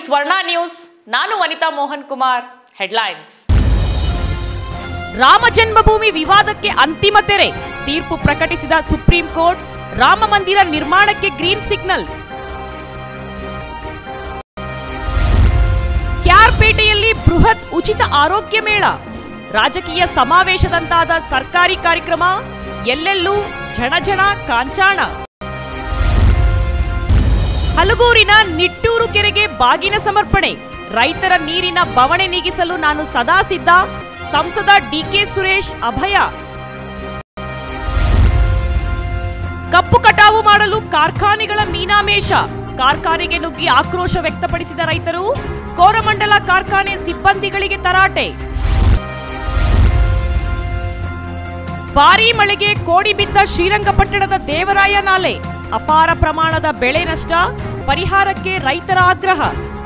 ಸ್ವರ್ಣ ನ್ಯೂಸ್ ನಾನು ವನಿತಾ ಮೋಹನ್ ಕುಮಾರ್ ಹೆಡ್ಲೈನ್ಸ್ ರಾಮ ಜನ್ಮಭೂಮಿ ವಿವಾದಕ್ಕೆ ಅಂತಿಮ ತೆರೆ ತೀರ್ಪು ಪ್ರಕಟಿಸಿದ ಸುಪ್ರೀಂ ಕೋರ್ಟ್ ರಾಮ ಮಂದಿರ ನಿರ್ಮಾಣಕ್ಕೆ ಗ್ರೀನ್ ಸಿಗ್ನಲ್ ಕ್ಯಾರ್ಪೇಟೆಯಲ್ಲಿ ಬೃಹತ್ ಉಚಿತ ಆರೋಗ್ಯ ಮೇಳ ರಾಜಕೀಯ ಸಮಾವೇಶದಂತಾದ ಸರ್ಕಾರಿ ಕಾರ್ಯಕ್ರಮ ಎಲ್ಲೆಲ್ಲೂ ಝಣಝಣ ಕಾಂಚಾಣ ಹಲಗೂರಿನ ನಿಟ್ಟೂರು ಕೆರೆಗೆ ಬಾಗಿನ ಸಮರ್ಪಣೆ ರೈತರ ನೀರಿನ ಬವಣೆ ನೀಗಿಸಲು ನಾನು ಸದಾ ಸಿದ್ಧ ಸಂಸದ ಡಿಕೆ ಸುರೇಶ್ ಅಭಯ ಕಪ್ಪು ಕಟಾವು ಮಾಡಲು ಕಾರ್ಖಾನೆಗಳ ಮೀನಾಮೇಷ ಕಾರ್ಖಾನೆಗೆ ನುಗ್ಗಿ ಆಕ್ರೋಶ ವ್ಯಕ್ತಪಡಿಸಿದ ರೈತರು ಕೋರಮಂಡಲ ಕಾರ್ಖಾನೆ ಸಿಬ್ಬಂದಿಗಳಿಗೆ ತರಾಟೆ ಭಾರೀ ಮಳೆಗೆ ಕೋಡಿ ಬಿದ್ದ ಶ್ರೀರಂಗಪಟ್ಟಣದ ದೇವರಾಯ ನಾಲೆ ಅಪಾರ ಪ್ರಮಾಣದ ಬೆಳೆ ನಷ್ಟ ಪರಿಹಾರಕ್ಕೆ ರೈತರ ಆಗ್ರಹ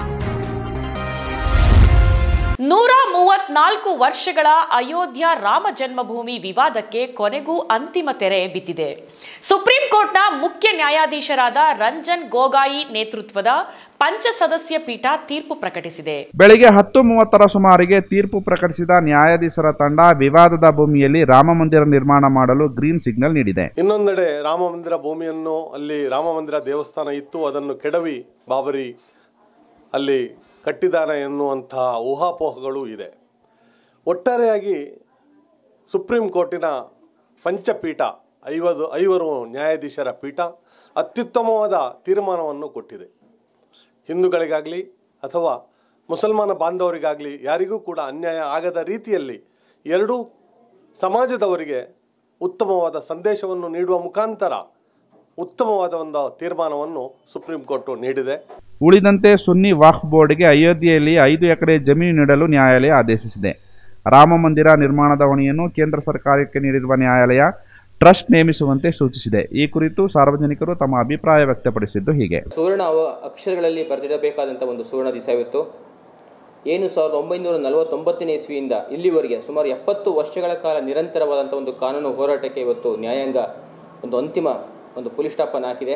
ನೂರ ಮೂವತ್ನಾಲ್ಕು ವರ್ಷಗಳ ಅಯೋಧ್ಯ ರಾಮ ಜನ್ಮಭೂಮಿ ವಿವಾದಕ್ಕೆ ಕೊನೆಗೂ ಅಂತಿಮ ತೆರೆ ಬಿದ್ದಿದೆ ಸುಪ್ರೀಂ ಕೋರ್ಟ್ನ ಮುಖ್ಯ ನ್ಯಾಯಾಧೀಶರಾದ ರಂಜನ್ ಗೋಗಾಯಿ ನೇತೃತ್ವದ ಪಂಚ ಸದಸ್ಯ ಪೀಠ ತೀರ್ಪು ಪ್ರಕಟಿಸಿದೆ ಬೆಳಿಗ್ಗೆ ಹತ್ತು ಮೂವತ್ತರ ಸುಮಾರಿಗೆ ತೀರ್ಪು ಪ್ರಕಟಿಸಿದ ನ್ಯಾಯಾಧೀಶರ ತಂಡ ವಿವಾದದ ಭೂಮಿಯಲ್ಲಿ ರಾಮ ಮಂದಿರ ನಿರ್ಮಾಣ ಮಾಡಲು ಗ್ರೀನ್ ಸಿಗ್ನಲ್ ನೀಡಿದೆ ಇನ್ನೊಂದೆಡೆ ರಾಮ ಮಂದಿರ ಭೂಮಿಯನ್ನು ಅಲ್ಲಿ ರಾಮ ಮಂದಿರ ದೇವಸ್ಥಾನ ಇತ್ತು ಅದನ್ನು ಕೆಡವಿ ಬಾಬರಿ ಅಲ್ಲಿ ಕಟ್ಟಿದ್ದಾನೆ ಎನ್ನುವಂತಹ ಊಹಾಪೋಹಗಳು ಇದೆ ಒಟ್ಟಾರೆಯಾಗಿ ಸುಪ್ರೀಂ ಕೋರ್ಟಿನ ಪಂಚಪೀಠ ಐವದು ಐವರು ನ್ಯಾಯಾಧೀಶರ ಪೀಠ ಅತ್ಯುತ್ತಮವಾದ ತೀರ್ಮಾನವನ್ನು ಕೊಟ್ಟಿದೆ ಹಿಂದೂಗಳಿಗಾಗಲಿ ಅಥವಾ ಮುಸಲ್ಮಾನ ಬಾಂಧವರಿಗಾಗಲಿ ಯಾರಿಗೂ ಕೂಡ ಅನ್ಯಾಯ ಆಗದ ರೀತಿಯಲ್ಲಿ ಎರಡೂ ಸಮಾಜದವರಿಗೆ ಉತ್ತಮವಾದ ಸಂದೇಶವನ್ನು ನೀಡುವ ಮುಖಾಂತರ ಉತ್ತಮವಾದ ಒಂದು ತೀರ್ಮಾನವನ್ನು ಸುಪ್ರೀಂ ಕೋರ್ಟು ನೀಡಿದೆ ಉಳಿದಂತೆ ಸುನ್ನಿ ವಾಕ್ಫ್ ಬೋರ್ಡ್ಗೆ ಅಯೋಧ್ಯೆಯಲ್ಲಿ ಐದು ಎಕರೆ ಜಮೀನು ನೀಡಲು ನ್ಯಾಯಾಲಯ ಆದೇಶಿಸಿದೆ ರಾಮ ಮಂದಿರ ನಿರ್ಮಾಣದ ಹೊಣೆಯನ್ನು ಕೇಂದ್ರ ಸರ್ಕಾರಕ್ಕೆ ನೀಡಿರುವ ನ್ಯಾಯಾಲಯ ಟ್ರಸ್ಟ್ ನೇಮಿಸುವಂತೆ ಸೂಚಿಸಿದೆ ಈ ಕುರಿತು ಸಾರ್ವಜನಿಕರು ತಮ್ಮ ಅಭಿಪ್ರಾಯ ವ್ಯಕ್ತಪಡಿಸಿದ್ದು ಹೀಗೆ ಸುವರ್ಣ ಅವ ಅಕ್ಷರಗಳಲ್ಲಿ ಬರೆದಿಡಬೇಕಾದಂಥ ಒಂದು ಸುವರ್ಣ ದಿವಸ ಇವತ್ತು ಏನು ಸಾವಿರದ ಒಂಬೈನೂರ ನಲವತ್ತೊಂಬತ್ತನೇ ಇಸ್ವಿಯಿಂದ ಇಲ್ಲಿವರೆಗೆ ಸುಮಾರು ಎಪ್ಪತ್ತು ವರ್ಷಗಳ ಕಾಲ ನಿರಂತರವಾದಂಥ ಒಂದು ಕಾನೂನು ಹೋರಾಟಕ್ಕೆ ಇವತ್ತು ನ್ಯಾಯಾಂಗ ಒಂದು ಅಂತಿಮ ಒಂದು ಪುಲಿ ಸ್ಟಾಪನ್ನು ಹಾಕಿದೆ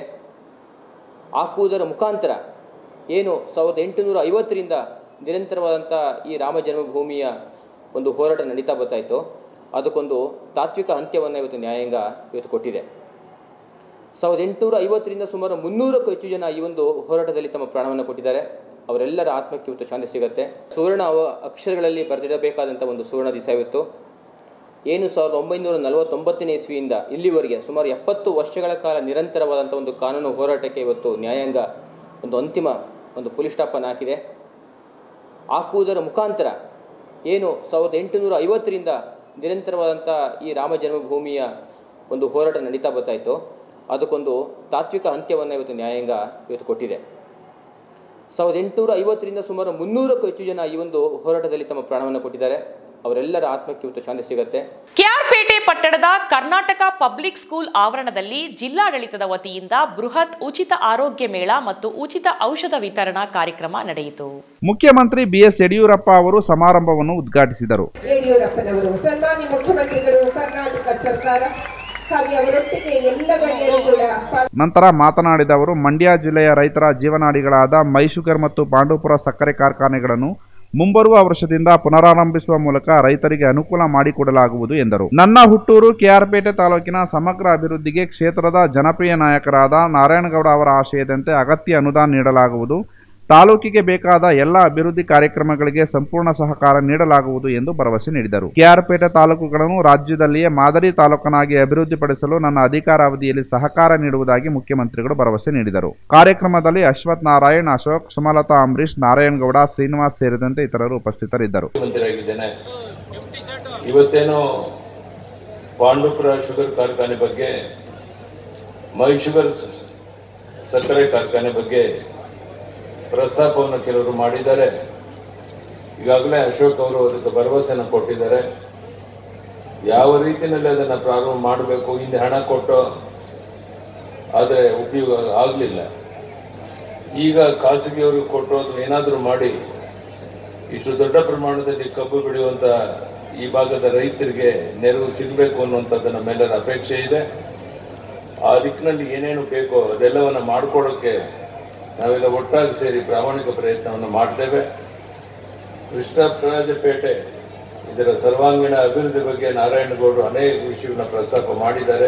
ಹಾಕುವುದರ ಮುಖಾಂತರ ಏನು ಸಾವಿರದ ಎಂಟುನೂರ ಐವತ್ತರಿಂದ ನಿರಂತರವಾದಂಥ ಈ ರಾಮ ಜನ್ಮಭೂಮಿಯ ಒಂದು ಹೋರಾಟ ನಡೀತಾ ಬರ್ತಾಯಿತ್ತು ಅದಕ್ಕೊಂದು ತಾತ್ವಿಕ ಅಂತ್ಯವನ್ನು ಇವತ್ತು ನ್ಯಾಯಾಂಗ ಇವತ್ತು ಕೊಟ್ಟಿದೆ ಸಾವಿರದ ಎಂಟುನೂರ ಐವತ್ತರಿಂದ ಸುಮಾರು ಮುನ್ನೂರಕ್ಕೂ ಹೆಚ್ಚು ಜನ ಈ ಒಂದು ಹೋರಾಟದಲ್ಲಿ ತಮ್ಮ ಪ್ರಾಣವನ್ನು ಕೊಟ್ಟಿದ್ದಾರೆ ಅವರೆಲ್ಲರ ಆತ್ಮಕ್ಕೆ ಇವತ್ತು ಶಾಂತಿ ಸಿಗುತ್ತೆ ಸುವರ್ಣ ಅವ ಅಕ್ಷರಗಳಲ್ಲಿ ಬರೆದಿಡಬೇಕಾದಂಥ ಒಂದು ಸುವರ್ಣ ದಿವಸ ಇವತ್ತು ಏನು ಸಾವಿರದ ಒಂಬೈನೂರ ನಲವತ್ತೊಂಬತ್ತನೇ ಇಸ್ವಿಯಿಂದ ಇಲ್ಲಿವರೆಗೆ ಸುಮಾರು ಎಪ್ಪತ್ತು ವರ್ಷಗಳ ಕಾಲ ನಿರಂತರವಾದಂಥ ಒಂದು ಕಾನೂನು ಹೋರಾಟಕ್ಕೆ ಇವತ್ತು ನ್ಯಾಯಾಂಗ ಒಂದು ಅಂತಿಮ ಒಂದು ಪುಲಿ ಸ್ಟಾಪನ್ನು ಹಾಕಿದೆ ಹಾಕುವುದರ ಮುಖಾಂತರ ಏನು ಸಾವಿರದ ಎಂಟುನೂರ ಐವತ್ತರಿಂದ ನಿರಂತರವಾದಂಥ ಈ ರಾಮ ಜನ್ಮಭೂಮಿಯ ಒಂದು ಹೋರಾಟ ನಡೀತಾ ಬರ್ತಾಯಿತ್ತು ಅದಕ್ಕೊಂದು ತಾತ್ವಿಕ ಅಂತ್ಯವನ್ನು ಇವತ್ತು ನ್ಯಾಯಾಂಗ ಇವತ್ತು ಕೊಟ್ಟಿದೆ ಸಾವಿರದ ಎಂಟುನೂರ ಐವತ್ತರಿಂದ ಸುಮಾರು ಮುನ್ನೂರಕ್ಕೂ ಹೆಚ್ಚು ಜನ ಈ ಒಂದು ಹೋರಾಟದಲ್ಲಿ ತಮ್ಮ ಪ್ರಾಣವನ್ನು ಕೊಟ್ಟಿದ್ದಾರೆ ಅವರೆಲ್ಲರ ಆತ್ಮಕ್ಕೆ ಇವತ್ತು ಶಾಂತಿ ಸಿಗುತ್ತೆ ಕೆಆರ್ಪೇಟೆ ಪಟ್ಟಣದ ಕರ್ನಾಟಕ ಪಬ್ಲಿಕ್ ಸ್ಕೂಲ್ ಆವರಣದಲ್ಲಿ ಜಿಲ್ಲಾಡಳಿತದ ವತಿಯಿಂದ ಬೃಹತ್ ಉಚಿತ ಆರೋಗ್ಯ ಮೇಳ ಮತ್ತು ಉಚಿತ ಔಷಧ ವಿತರಣಾ ಕಾರ್ಯಕ್ರಮ ನಡೆಯಿತು ಮುಖ್ಯಮಂತ್ರಿ ಬಿಎಸ್ ಯಡಿಯೂರಪ್ಪ ಅವರು ಸಮಾರಂಭವನ್ನು ಉದ್ಘಾಟಿಸಿದರು ಯಡಿಯೂರಪ್ಪನವರು ಸನ್ಮಾನ್ಯ ಮುಖ್ಯಮಂತ್ರಿಗಳು ಕರ್ನಾಟಕ ಸರ್ಕಾರ ಹಾಗೆ ಅವರೊಟ್ಟಿಗೆ ಎಲ್ಲ ಗಣ್ಯರು ಕೂಡ ಪಾಲ್- ನಂತರ ಮಾತನಾಡಿದ ಅವರು ಮಂಡ್ಯ ಜಿಲ್ಲೆಯ ರೈತರ ಜೀವನಾಡಿಗಳಾದ ಮೈಶುಗರ್ ಮತ್ತು ಪಾಂಡವಪುರ ಸಕ್ಕರೆ ಕಾರ್ಖಾನೆಗಳನ್ನು ಮುಂಬರುವ ವರ್ಷದಿಂದ ಪುನರಾರಂಭಿಸುವ ಮೂಲಕ ರೈತರಿಗೆ ಅನುಕೂಲ ಮಾಡಿಕೊಡಲಾಗುವುದು ಎಂದರು ನನ್ನ ಹುಟ್ಟೂರು ಕೆಆರ್ಪೇಟೆ ತಾಲೂಕಿನ ಸಮಗ್ರ ಅಭಿವೃದ್ಧಿಗೆ ಕ್ಷೇತ್ರದ ಜನಪ್ರಿಯ ನಾಯಕರಾದ ನಾರಾಯಣಗೌಡ ಅವರ ಆಶಯದಂತೆ ಅಗತ್ಯ ಅನುದಾನ ನೀಡಲಾಗುವುದು ತಾಲೂಕಿಗೆ ಬೇಕಾದ ಎಲ್ಲ ಅಭಿವೃದ್ಧಿ ಕಾರ್ಯಕ್ರಮಗಳಿಗೆ ಸಂಪೂರ್ಣ ಸಹಕಾರ ನೀಡಲಾಗುವುದು ಎಂದು ಭರವಸೆ ನೀಡಿದರು ಕೆಆರ್ಪೇಟೆ ತಾಲೂಕುಗಳನ್ನು ರಾಜ್ಯದಲ್ಲಿಯೇ ಮಾದರಿ ತಾಲೂಕನಾಗಿ ಅಭಿವೃದ್ಧಿಪಡಿಸಲು ನನ್ನ ಅಧಿಕಾರಾವಧಿಯಲ್ಲಿ ಸಹಕಾರ ನೀಡುವುದಾಗಿ ಮುಖ್ಯಮಂತ್ರಿಗಳು ಭರವಸೆ ನೀಡಿದರು ಕಾರ್ಯಕ್ರಮದಲ್ಲಿ ಅಶ್ವಥ್ ನಾರಾಯಣ್ ಅಶೋಕ್ ಸುಮಲತಾ ಅಂಬರೀಶ್ ನಾರಾಯಣಗೌಡ ಶ್ರೀನಿವಾಸ್ ಸೇರಿದಂತೆ ಇತರರು ಉಪಸ್ಥಿತರಿದ್ದರು ಮಂತ್ರಿಯಾಗಿದ್ದೇನೆ ಇವತ್ತೇನು ಪಾಂಡುಪುರ ಶುಗರ್ ಕಾರ್ಖಾನೆ ಬಗ್ಗೆ ಮೈ ಶುಗರ್ ಸ- ಸಕ್ಕರೆ ಕಾರ್ಖಾನೆ ಬಗ್ಗೆ ಪ್ರಸ್ತಾಪವನ್ನು ಕೆಲವರು ಮಾಡಿದ್ದಾರೆ ಈಗಾಗಲೇ ಅಶೋಕ್ ಅವರು ಅದಕ್ಕೆ ಭರವಸೆನ ಕೊಟ್ಟಿದ್ದಾರೆ ಯಾವ ರೀತಿಯಲ್ಲಿ ಅದನ್ನು ಪ್ರಾರಂಭ ಮಾಡಬೇಕು ಹಿಂದೆ ಹಣ ಕೊಟ್ಟು ಆದರೆ ಉಪಯೋಗ ಆಗಲಿಲ್ಲ ಈಗ ಖಾಸಗಿಯವರು ಕೊಟ್ಟು ಅದು ಏನಾದರೂ ಮಾಡಿ ಇಷ್ಟು ದೊಡ್ಡ ಪ್ರಮಾಣದಲ್ಲಿ ಕಬ್ಬು ಬೆಳೆಯುವಂತ ಈ ಭಾಗದ ರೈತರಿಗೆ ನೆರವು ಸಿಗಬೇಕು ಅನ್ನುವಂಥದ್ದು ನಮ್ಮೆಲ್ಲರ ಅಪೇಕ್ಷೆ ಇದೆ ಆ ದಿಕ್ಕಿನಲ್ಲಿ ಏನೇನು ಬೇಕೋ ಅದೆಲ್ಲವನ್ನ ಮಾಡ್ಕೊಳ್ಳೋಕ್ಕೆ ನಾವೆಲ್ಲ ಒಟ್ಟಾಗಿ ಸೇರಿ ಪ್ರಾಮಾಣಿಕ ಪ್ರಯತ್ನವನ್ನು ಮಾಡ್ತೇವೆ ಕೃಷ್ಣರಾಜಪೇಟೆ ಇದರ ಸರ್ವಾಂಗೀಣ ಅಭಿವೃದ್ಧಿ ಬಗ್ಗೆ ನಾರಾಯಣಗೌಡರು ಅನೇಕ ವಿಷಯವನ್ನು ಪ್ರಸ್ತಾಪ ಮಾಡಿದ್ದಾರೆ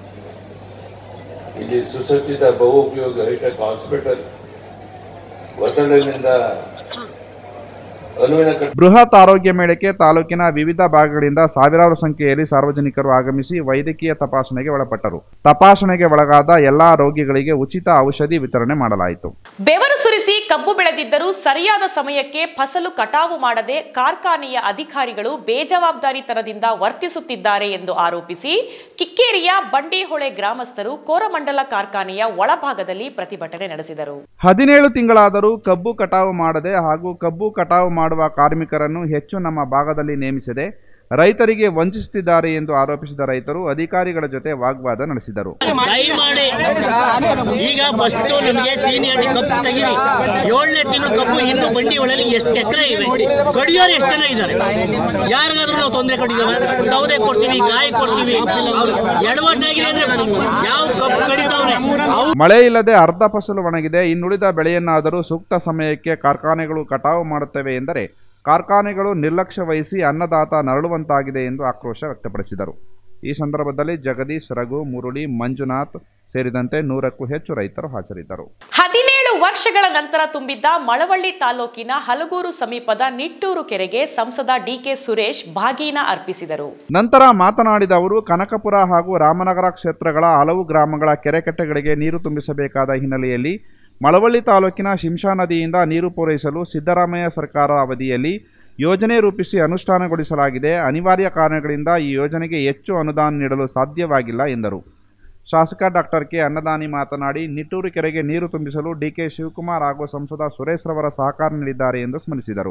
ಇಲ್ಲಿ ಸುಸಜ್ಜಿತ ಬಹುಪಯೋಗಿ ಹೈಟೆಕ್ ಹಾಸ್ಪಿಟಲ್ ಹೊಸಳಿನಿಂದ ಅನುವಿನ ಕಟ್ಟ ಬೃಹತ್ ಆರೋಗ್ಯ ಮೇಳಕ್ಕೆ ತಾಲೂಕಿನ ವಿವಿಧ ಭಾಗಗಳಿಂದ ಸಾವಿರಾರು ಸಂಖ್ಯೆಯಲ್ಲಿ ಸಾರ್ವಜನಿಕರು ಆಗಮಿಸಿ ವೈದ್ಯಕೀಯ ತಪಾಸಣೆಗೆ ಒಳಪಟ್ಟರು ತಪಾಸಣೆಗೆ ಒಳಗಾದ ಎಲ್ಲಾ ರೋಗಿಗಳಿಗೆ ಉಚಿತ ಔಷಧಿ ವಿತರಣೆ ಮಾಡಲಾಯಿತು ಬೆವರು ಸುರಿಸಿ ಕಬ್ಬು ಬೆಳೆದಿದ್ದರೂ ಸರಿಯಾದ ಸಮಯಕ್ಕೆ ಫಸಲು ಕಟಾವು ಮಾಡದೆ ಕಾರ್ಖಾನೆಯ ಅಧಿಕಾರಿಗಳು ಬೇಜವಾಬ್ದಾರಿತನದಿಂದ ವರ್ತಿಸುತ್ತಿದ್ದಾರೆ ಎಂದು ಆರೋಪಿಸಿ ಕಿಕ್ಕೇರಿಯ ಬಂಡೇಹೊಳೆ ಗ್ರಾಮಸ್ಥರು ಕೋರಮಂಡಲ ಕಾರ್ಖಾನೆಯ ಒಳಭಾಗದಲ್ಲಿ ಪ್ರತಿಭಟನೆ ನಡೆಸಿದರು ಹದಿನೇಳು ತಿಂಗಳಾದರೂ ಕಬ್ಬು ಕಟಾವು ಮಾಡದೆ ಹಾಗೂ ಕಬ್ಬು ಕಟಾವು ಮಾಡುವ ಕಾರ್ಮಿಕರನ್ನು ಹೆಚ್ಚು ನಮ್ಮ ಭಾಗದಲ್ಲಿ ನೇಮಿಸದೆ ರೈತರಿಗೆ ವಂಚಿಸುತ್ತಿದ್ದಾರೆ ಎಂದು ಆರೋಪಿಸಿದ ರೈತರು ಅಧಿಕಾರಿಗಳ ಜೊತೆ ವಾಗ್ವಾದ ನಡೆಸಿದರು ದಯಮಾಡಿ ಈಗ ಫಸ್ಟ್ ನಿಮಗೆ ಸೀನಿಯರ್ ಕಬ್ಬು ತೆಗಿರಿ ಏಳನೇ ತಿಂಗಳು ಕಬ್ಬು ಇನ್ನು ಬಂಡಿ ಒಳಗೆ ಎಷ್ಟು ಎಕರೆ ಇವೆ ಕಡಿಯೋರು ಎಷ್ಟು ಜನ ಇದ್ದಾರೆ ಯಾರಿಗಾದ್ರೂ ನಾವು ತೊಂದರೆ ಕಡಿದಾವೆ ಸೌದೆ ಕೊಡ್ತೀವಿ ಗಾಯ ಕೊಡ್ತೀವಿ ಅವ್ರು ಎಡವಟ್ಟಾಗಿದೆ ಅಂದ್ರೆ ಯಾವ ಕಬ್ಬು ಕಡಿತಾವ್ರೆ ಅವ್ರು ಮಳೆ ಇಲ್ಲದೆ ಅರ್ಧ ಫಸಲು ಒಣಗಿದೆ ಇನ್ನುಳಿದ ಬೆಳೆಯನ್ನಾದರೂ ಸೂಕ್ತ ಸಮಯಕ್ಕೆ ಕಾರ್ಖಾನೆಗಳು ಕಟಾವು ಮಾಡುತ್ತವೆ ಎಂದರೆ ಕಾರ್ಖಾನೆಗಳು ನಿರ್ಲಕ್ಷ್ಯ ವಹಿಸಿ ಅನ್ನದಾತ ನರಳುವಂತಾಗಿದೆ ಎಂದು ಆಕ್ರೋಶ ವ್ಯಕ್ತಪಡಿಸಿದರು ಈ ಸಂದರ್ಭದಲ್ಲಿ ಜಗದೀಶ್ ರಘು ಮುರುಳಿ ಮಂಜುನಾಥ್ ಸೇರಿದಂತೆ ನೂರಕ್ಕೂ ಹೆಚ್ಚು ರೈತರು ಹಾಜರಿದ್ದರು ಹದಿನೇಳು ವರ್ಷಗಳ ನಂತರ ತುಂಬಿದ್ದ ಮಳವಳ್ಳಿ ತಾಲೂಕಿನ ಹಲಗೂರು ಸಮೀಪದ ನಿಟ್ಟೂರು ಕೆರೆಗೆ ಸಂಸದ ಡಿಕೆ ಸುರೇಶ್ ಬಾಗೀನ ಅರ್ಪಿಸಿದರು ನಂತರ ಮಾತನಾಡಿದ ಅವರು ಕನಕಪುರ ಹಾಗೂ ರಾಮನಗರ ಕ್ಷೇತ್ರಗಳ ಹಲವು ಗ್ರಾಮಗಳ ಕೆರೆಕಟ್ಟೆಗಳಿಗೆ ನೀರು ತುಂಬಿಸಬೇಕಾದ ಹಿನ್ನೆಲೆಯಲ್ಲಿ ಮಳವಳ್ಳಿ ತಾಲೂಕಿನ ಶಿಂಷಾ ನದಿಯಿಂದ ನೀರು ಪೂರೈಸಲು ಸಿದ್ದರಾಮಯ್ಯ ಸರ್ಕಾರ ಅವಧಿಯಲ್ಲಿ ಯೋಜನೆ ರೂಪಿಸಿ ಅನುಷ್ಠಾನಗೊಳಿಸಲಾಗಿದೆ ಅನಿವಾರ್ಯ ಕಾರಣಗಳಿಂದ ಈ ಯೋಜನೆಗೆ ಹೆಚ್ಚು ಅನುದಾನ ನೀಡಲು ಸಾಧ್ಯವಾಗಿಲ್ಲ ಎಂದರು ಶಾಸಕ ಡಾಕ್ಟರ್ ಕೆ ಅನ್ನದಾನಿ ಮಾತನಾಡಿ ನಿಟ್ಟೂರು ಕೆರೆಗೆ ನೀರು ತುಂಬಿಸಲು ಡಿಕೆ ಶಿವಕುಮಾರ್ ಹಾಗೂ ಸಂಸದ ಸುರೇಶ್ ರವರ ಸಹಕಾರ ನೀಡಿದ್ದಾರೆ ಎಂದು ಸ್ಮರಿಸಿದರು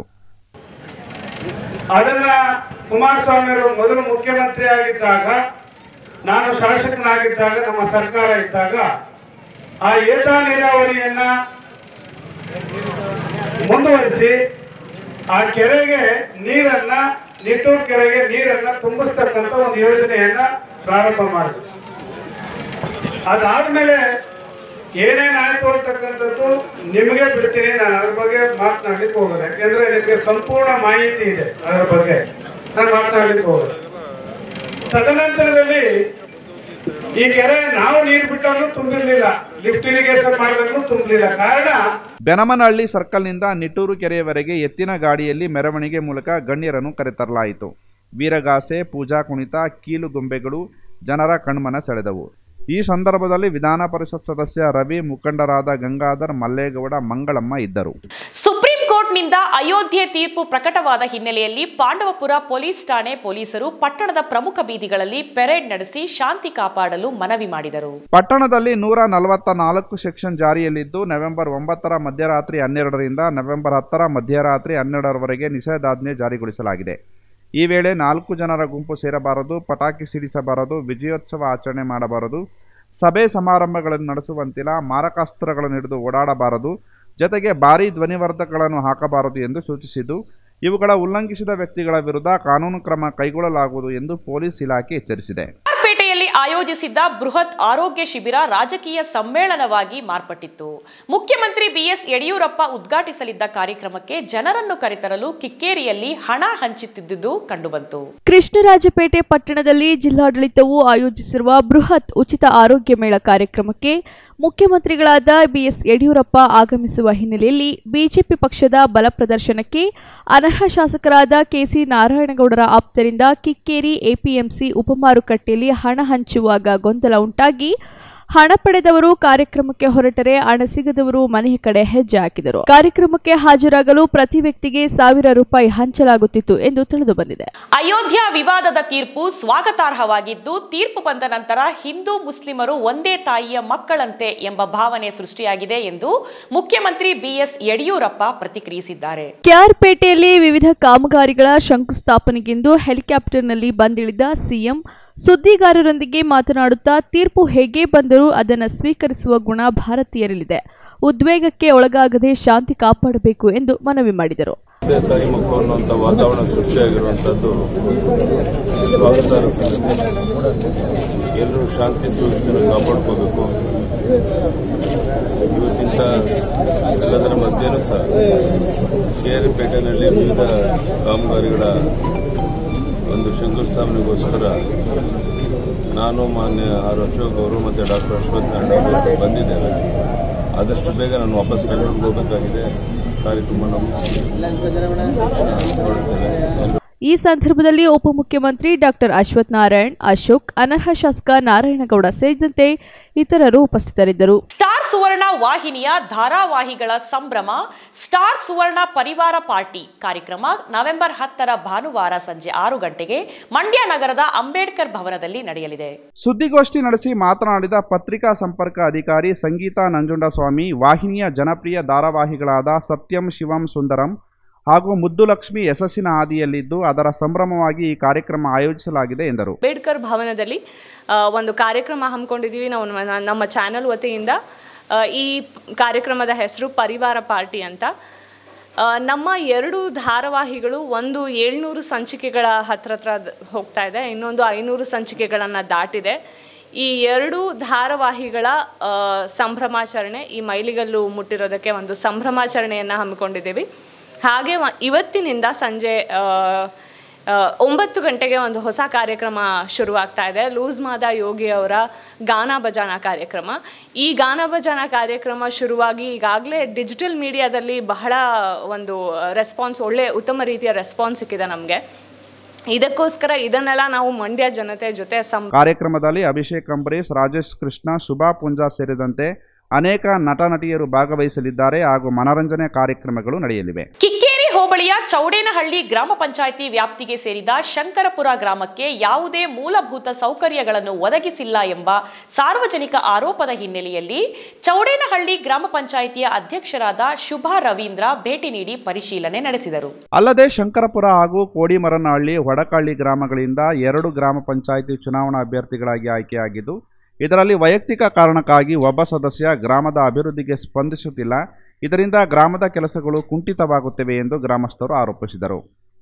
ಅದನ್ನ ಕುಮಾರಸ್ವಾಮಿ ಅವರು ಮೊದಲು ಮುಖ್ಯಮಂತ್ರಿ ಆಗಿದ್ದಾಗ ನಾನು ಶಾಸಕನಾಗಿದ್ದಾಗ ನಮ್ಮ ಸರ್ಕಾರ ಇದ್ದಾಗ ಆ ಏತ ನೀರಾವರಿಯನ್ನ ಮುಂದುವರಿಸಿ ಆ ಕೆರೆಗೆ ನೀರನ್ನ ನಿಟ್ಟೂರು ಕೆರೆಗೆ ನೀರನ್ನ ತುಂಬಿಸ್ತಕ್ಕಂಥ ಒಂದು ಯೋಜನೆಯನ್ನ ಪ್ರಾರಂಭ ಮಾಡಿದ್ರು ಅದಾದ್ಮೇಲೆ ಏನೇನಾಯ್ತು ಅಂತಕ್ಕಂಥದ್ದು ನಿಮಗೆ ಬಿಡ್ತೀನಿ ನಾನು ಅದ್ರ ಬಗ್ಗೆ ಮಾತನಾಡ್ಲಿಕ್ಕೆ ಹೋಗಲ್ಲ ಯಾಕೆಂದ್ರೆ ನಿಮಗೆ ಸಂಪೂರ್ಣ ಮಾಹಿತಿ ಇದೆ ಅದರ ಬಗ್ಗೆ ನಾನು ಮಾತನಾಡ್ಲಿಕ್ಕೆ ಹೋಗಲ್ಲ ತದನಂತರದಲ್ಲಿ ಈ ಕೆರೆ ನಾವು ನೀರು ಬಿಟ್ಟಾಗಲೂ ತುಂಬಿರ್ಲಿಲ್ಲ ಲಿಫ್ಟ್ ಇರಿಗೇಷನ್ ಮಾಡಿದಾಗಲೂ ತುಂಬಲಿಲ್ಲ ಕಾರಣ ಬೆನಮನಹಳ್ಳಿ ಸರ್ಕಲ್ನಿಂದ ನಿಟ್ಟೂರು ಕೆರೆಯವರೆಗೆ ಎತ್ತಿನ ಗಾಡಿಯಲ್ಲಿ ಮೆರವಣಿಗೆ ಮೂಲಕ ಗಣ್ಯರನ್ನು ಕರೆತರಲಾಯಿತು ವೀರಗಾಸೆ ಪೂಜಾ ಕುಣಿತ ಕೀಲುಗೊಂಬೆಗಳು ಜನರ ಕಣ್ಮನ ಸೆಳೆದವು ಈ ಸಂದರ್ಭದಲ್ಲಿ ವಿಧಾನ ಪರಿಷತ್ ಸದಸ್ಯ ರವಿ ಮುಖಂಡರಾದ ಗಂಗಾಧರ್ ಮಲ್ಲೇಗೌಡ ಮಂಗಳಮ್ಮ ಇದ್ದರು ಸುಪ್ರೀಂ ಕೋರ್ಟ್ನಿಂದ ಅಯೋಧ್ಯೆ ತೀರ್ಪು ಪ್ರಕಟವಾದ ಹಿನ್ನೆಲೆಯಲ್ಲಿ ಪಾಂಡವಪುರ ಪೊಲೀಸ್ ಠಾಣೆ ಪೊಲೀಸರು ಪಟ್ಟಣದ ಪ್ರಮುಖ ಬೀದಿಗಳಲ್ಲಿ ಪೆರೇಡ್ ನಡೆಸಿ ಶಾಂತಿ ಕಾಪಾಡಲು ಮನವಿ ಮಾಡಿದರು ಪಟ್ಟಣದಲ್ಲಿ ನೂರ ನಲವತ್ತ ನಾಲ್ಕು ಸೆಕ್ಷನ್ ಜಾರಿಯಲ್ಲಿದ್ದು ನವೆಂಬರ್ ಒಂಬತ್ತರ ಮಧ್ಯರಾತ್ರಿ ಹನ್ನೆರಡರಿಂದ ನವೆಂಬರ್ ಹತ್ತರ ಮಧ್ಯರಾತ್ರಿ ಹನ್ನೆರಡರವರೆಗೆ ನಿಷೇಧಾಜ್ಞೆ ಜಾರಿಗೊಳಿಸಲಾಗಿದೆ ಈ ವೇಳೆ ನಾಲ್ಕು ಜನರ ಗುಂಪು ಸೇರಬಾರದು ಪಟಾಕಿ ಸಿಡಿಸಬಾರದು ವಿಜಯೋತ್ಸವ ಆಚರಣೆ ಮಾಡಬಾರದು ಸಭೆ ಸಮಾರಂಭಗಳನ್ನು ನಡೆಸುವಂತಿಲ್ಲ ಮಾರಕಾಸ್ತ್ರಗಳನ್ನು ಹಿಡಿದು ಓಡಾಡಬಾರದು ಜೊತೆಗೆ ಭಾರೀ ಧ್ವನಿವರ್ಧಕಗಳನ್ನು ಹಾಕಬಾರದು ಎಂದು ಸೂಚಿಸಿದ್ದು ಇವುಗಳ ಉಲ್ಲಂಘಿಸಿದ ವ್ಯಕ್ತಿಗಳ ವಿರುದ್ಧ ಕಾನೂನು ಕ್ರಮ ಕೈಗೊಳ್ಳಲಾಗುವುದು ಎಂದು ಪೊಲೀಸ್ ಇಲಾಖೆ ಎಚ್ಚರಿಸಿದೆ ಪೇಟೆಯಲ್ಲಿ ಆಯೋಜಿಸಿದ್ದ ಬೃಹತ್ ಆರೋಗ್ಯ ಶಿಬಿರ ರಾಜಕೀಯ ಸಮ್ಮೇಳನವಾಗಿ ಮಾರ್ಪಟ್ಟಿತ್ತು ಮುಖ್ಯಮಂತ್ರಿ ಬಿಎಸ್ ಯಡಿಯೂರಪ್ಪ ಉದ್ಘಾಟಿಸಲಿದ್ದ ಕಾರ್ಯಕ್ರಮಕ್ಕೆ ಜನರನ್ನು ಕರೆತರಲು ಕಿಕ್ಕೇರಿಯಲ್ಲಿ ಹಣ ಹಂಚುತ್ತಿದ್ದುದು ಕಂಡುಬಂತು ಕೃಷ್ಣರಾಜಪೇಟೆ ಪಟ್ಟಣದಲ್ಲಿ ಜಿಲ್ಲಾಡಳಿತವು ಆಯೋಜಿಸಿರುವ ಬೃಹತ್ ಉಚಿತ ಆರೋಗ್ಯ ಮೇಳ ಕಾರ್ಯಕ್ರಮಕ್ಕೆ ಮುಖ್ಯಮಂತ್ರಿಗಳಾದ ಬಿಎಸ್ ಯಡಿಯೂರಪ್ಪ ಆಗಮಿಸುವ ಹಿನ್ನೆಲೆಯಲ್ಲಿ ಬಿಜೆಪಿ ಪಕ್ಷದ ಬಲ ಪ್ರದರ್ಶನಕ್ಕೆ ಅನರ್ಹ ಶಾಸಕರಾದ ಕೆಸಿ ನಾರಾಯಣಗೌಡರ ಆಪ್ತರಿಂದ ಕಿಕ್ಕೇರಿ ಎಪಿಎಂಸಿ ಉಪಮಾರುಕಟ್ಟೆಯಲ್ಲಿ ಹಣ ಹಂಚುವಾಗ ಗೊಂದಲ ಉಂಟಾಗಿ ಹಣ ಪಡೆದವರು ಕಾರ್ಯಕ್ರಮಕ್ಕೆ ಹೊರಟರೆ ಹಣ ಸಿಗದವರು ಮನೆಯ ಕಡೆ ಹೆಜ್ಜೆ ಹಾಕಿದರು ಕಾರ್ಯಕ್ರಮಕ್ಕೆ ಹಾಜರಾಗಲು ಪ್ರತಿ ವ್ಯಕ್ತಿಗೆ ಸಾವಿರ ರೂಪಾಯಿ ಹಂಚಲಾಗುತ್ತಿತ್ತು ಎಂದು ತಿಳಿದು ಬಂದಿದೆ ಅಯೋಧ್ಯ ವಿವಾದದ ತೀರ್ಪು ಸ್ವಾಗತಾರ್ಹವಾಗಿದ್ದು ತೀರ್ಪು ಬಂದ ನಂತರ ಹಿಂದೂ ಮುಸ್ಲಿಮರು ಒಂದೇ ತಾಯಿಯ ಮಕ್ಕಳಂತೆ ಎಂಬ ಭಾವನೆ ಸೃಷ್ಟಿಯಾಗಿದೆ ಎಂದು ಮುಖ್ಯಮಂತ್ರಿ ಬಿಎಸ್ ಯಡಿಯೂರಪ್ಪ ಪ್ರತಿಕ್ರಿಯಿಸಿದ್ದಾರೆ ಕೆಆರ್ಪೇಟೆಯಲ್ಲಿ ವಿವಿಧ ಕಾಮಗಾರಿಗಳ ಶಂಕುಸ್ಥಾಪನೆಗೆಂದು ಹೆಲಿಕಾಪ್ಟರ್ನಲ್ಲಿ ಬಂದಿಳಿದ ಸಿಎಂ ಸುದ್ದಿಗಾರರೊಂದಿಗೆ ಮಾತನಾಡುತ್ತಾ ತೀರ್ಪು ಹೇಗೆ ಬಂದರೂ ಅದನ್ನು ಸ್ವೀಕರಿಸುವ ಗುಣ ಭಾರತೀಯರಲ್ಲಿದೆ ಉದ್ವೇಗಕ್ಕೆ ಒಳಗಾಗದೆ ಶಾಂತಿ ಕಾಪಾಡಬೇಕು ಎಂದು ಮನವಿ ಮಾಡಿದರು ತಂದೆ ತಾಯಿ ಮಕ್ಕಳು ಅನ್ನುವಂಥ ವಾತಾವರಣ ಸೃಷ್ಟಿಯಾಗಿರುವಂಥದ್ದು ಸ್ವಾಗತಾರ್ಹ ಸಂಗತಿ ಎಲ್ಲರೂ ಶಾಂತಿ ಸುವ್ಯವಸ್ಥೆಯನ್ನು ಕಾಪಾಡ್ಕೋಬೇಕು ಇವತ್ತಿಂತ ದಿವಸ ಕೇರಿಪೇಟೆನಲ್ಲಿ ವಿವಿಧ ಕಾಮಗಾರಿಗಳ ಒಂದು ಶಂಕುಸ್ಥಾಪನೆಗೋಸ್ಕರ ನಾನು ಮಾನ್ಯ ಆರ್ ಅಶೋಕ್ ಅವರು ಮತ್ತು ಡಾಕ್ಟರ್ ಅಶ್ವಥ್ ನಾರಾಯಣ ಅವರು ಬಂದಿದ್ದೇವೆ ಆದಷ್ಟು ಬೇಗ ನಾನು ವಾಪಸ್ ಬೆಂಗಳೂರಿಗೆ ಹೋಗಬೇಕಾಗಿದೆ ಕಾರ್ಯಕ್ರಮ ಮುಗಿಸಿ ಹೊರಡ್ತೇವೆ ಎಲ್ಲರೂ ಈ ಸಂದರ್ಭದಲ್ಲಿ ಉಪಮುಖ್ಯಮಂತ್ರಿ ಡಾಕ್ಟರ್ ಅಶ್ವಥ್ ನಾರಾಯಣ್ ಅಶೋಕ್ ಅನರ್ಹ ಶಾಸಕ ನಾರಾಯಣಗೌಡ ಸೇರಿದಂತೆ ಇತರರು ಉಪಸ್ಥಿತರಿದ್ದರು ಸ್ಟಾರ್ ಸುವರ್ಣ ವಾಹಿನಿಯ ಧಾರಾವಾಹಿಗಳ ಸಂಭ್ರಮ ಸ್ಟಾರ್ ಸುವರ್ಣ ಪರಿವಾರ ಪಾರ್ಟಿ ಕಾರ್ಯಕ್ರಮ ನವೆಂಬರ್ ಹತ್ತರ ಭಾನುವಾರ ಸಂಜೆ ಆರು ಗಂಟೆಗೆ ಮಂಡ್ಯ ನಗರದ ಅಂಬೇಡ್ಕರ್ ಭವನದಲ್ಲಿ ನಡೆಯಲಿದೆ ಸುದ್ದಿಗೋಷ್ಠಿ ನಡೆಸಿ ಮಾತನಾಡಿದ ಪತ್ರಿಕಾ ಸಂಪರ್ಕ ಅಧಿಕಾರಿ ಸಂಗೀತಾ ನಂಜುಂಡಸ್ವಾಮಿ ವಾಹಿನಿಯ ಜನಪ್ರಿಯ ಧಾರಾವಾಹಿಗಳಾದ ಸತ್ಯಂ ಶಿವಂ ಸುಂದರಂ ಹಾಗೂ ಮುದ್ದುಲಕ್ಷ್ಮಿ ಯಶಸ್ಸಿನ ಹಾದಿಯಲ್ಲಿದ್ದು ಅದರ ಸಂಭ್ರಮವಾಗಿ ಈ ಕಾರ್ಯಕ್ರಮ ಆಯೋಜಿಸಲಾಗಿದೆ ಎಂದರು ಅಂಬೇಡ್ಕರ್ ಭವನದಲ್ಲಿ ಆ, ಒಂದು ಕಾರ್ಯಕ್ರಮ ಹಮ್ಮಿಕೊಂಡಿದ್ದೀವಿ ನಾವು ನಮ್ಮ- ನಮ್ಮ ಚಾನಲ್ ವತಿಯಿಂದ ಆ, ಈ ಪ್- ಕಾರ್ಯಕ್ರಮದ ಹೆಸರು ಪರಿವಾರ ಪಾರ್ಟಿ ಅಂತ ಆ, ನಮ್ಮ ಎರಡು ಧಾರಾವಾಹಿಗಳು ಒಂದು ಏಳ್ನೂರು ಸಂಚಿಕೆಗಳ ಹತ್ರ ಹತ್ರ ದ್- ಹೋಗ್ತಾ ಇದೆ ಇನ್ನೊಂದು ಐನೂರು ಸಂಚಿಕೆಗಳನ್ನು ದಾಟಿದೆ ಈ ಎರಡು ಧಾರಾವಾಹಿಗಳ ಆ, ಸಂಭ್ರಮಾಚರಣೆ ಈ ಮೈಲಿಗಲ್ಲು ಮುಟ್ಟಿರೋದಕ್ಕೆ ಒಂದು ಸಂಭ್ರಮಾಚರಣೆಯನ್ನು ಹಮ್ಮಿಕೊಂಡಿದ್ದೀವಿ ಹಾಗೆ ವ- ಇವತ್ತಿನಿಂದ ಸಂಜೆ ಆ, ಆ, ಒಂಬತ್ತು ಗಂಟೆಗೆ ಒಂದು ಹೊಸ ಕಾರ್ಯಕ್ರಮ ಶುರುವಾಗ್ತಾ ಇದೆ ಲೂಸ್ ಮಾದ ಯೋಗಿ ಅವರ ಗಾನ ಭಜಾನ ಕಾರ್ಯಕ್ರಮ ಈ ಗಾನ ಭಜಾನ ಕಾರ್ಯಕ್ರಮ ಶುರುವಾಗಿ ಈಗಾಗಲೇ ಡಿಜಿಟಲ್ ಮೀಡಿಯಾದಲ್ಲಿ ಬಹಳ ಒಂದು ರೆಸ್ಪಾನ್ಸ್ ಒಳ್ಳೆ ಉತ್ತಮ ರೀತಿಯ ರೆಸ್ಪಾನ್ಸ್ ಸಿಕ್ಕಿದೆ ನಮಗೆ ಇದಕ್ಕೋಸ್ಕರ ಇದನ್ನೆಲ್ಲ ನಾವು ಮಂಡ್ಯ ಜನತೆ ಜೊತೆ ಸಂ ಕಾರ್ಯಕ್ರಮದಲ್ಲಿ ಅಭಿಷೇಕ್ ಅಂಬರೀಶ್ ರಾಜೇಶ್ ಕೃಷ್ಣ ಶುಭಾ ಪುಂಜಾ ಸೇರಿದಂತೆ ಅನೇಕ ನಟ ನಟಿಯರು ಭಾಗವಹಿಸಲಿದ್ದಾರೆ ಹಾಗೂ ಮನರಂಜನೆ ಕಾರ್ಯಕ್ರಮಗಳು ನಡೆಯಲಿವೆ ಕಿಕ್ಕೇರಿ ಹೋಬಳಿಯ ಚೌಡೇನಹಳ್ಳಿ ಗ್ರಾಮ ಪಂಚಾಯಿತಿ ವ್ಯಾಪ್ತಿಗೆ ಸೇರಿದ ಶಂಕರಪುರ ಗ್ರಾಮಕ್ಕೆ ಯಾವುದೇ ಮೂಲಭೂತ ಸೌಕರ್ಯಗಳನ್ನು ಒದಗಿಸಿಲ್ಲ ಎಂಬ ಸಾರ್ವಜನಿಕ ಆರೋಪದ ಹಿನ್ನೆಲೆಯಲ್ಲಿ ಚೌಡೇನಹಳ್ಳಿ ಗ್ರಾಮ ಪಂಚಾಯಿತಿಯ ಅಧ್ಯಕ್ಷರಾದ ಶುಭಾ ರವೀಂದ್ರ ಭೇಟಿ ನೀಡಿ ಪರಿಶೀಲನೆ ನಡೆಸಿದರು ಅಲ್ಲದೆ ಶಂಕರಪುರ ಹಾಗೂ ಕೋಡಿಮರನಹಳ್ಳಿ ಹೊಡಕಳ್ಳಿ ಗ್ರಾಮಗಳಿಂದ ಎರಡು ಗ್ರಾಮ ಪಂಚಾಯಿತಿ ಚುನಾವಣಾ ಅಭ್ಯರ್ಥಿಗಳಾಗಿ ಆಯ್ಕೆಯಾಗಿದ್ದು ಇದರಲ್ಲಿ ವೈಯಕ್ತಿಕ ಕಾರಣಕ್ಕಾಗಿ ಒಬ್ಬ ಸದಸ್ಯ ಗ್ರಾಮದ ಅಭಿವೃದ್ಧಿಗೆ ಸ್ಪಂದಿಸುತ್ತಿಲ್ಲ ಇದರಿಂದ ಗ್ರಾಮದ ಕೆಲಸಗಳು ಕುಂಠಿತವಾಗುತ್ತಿವೆ ಎಂದು ಗ್ರಾಮಸ್ಥರು ಆರೋಪಿಸಿದರು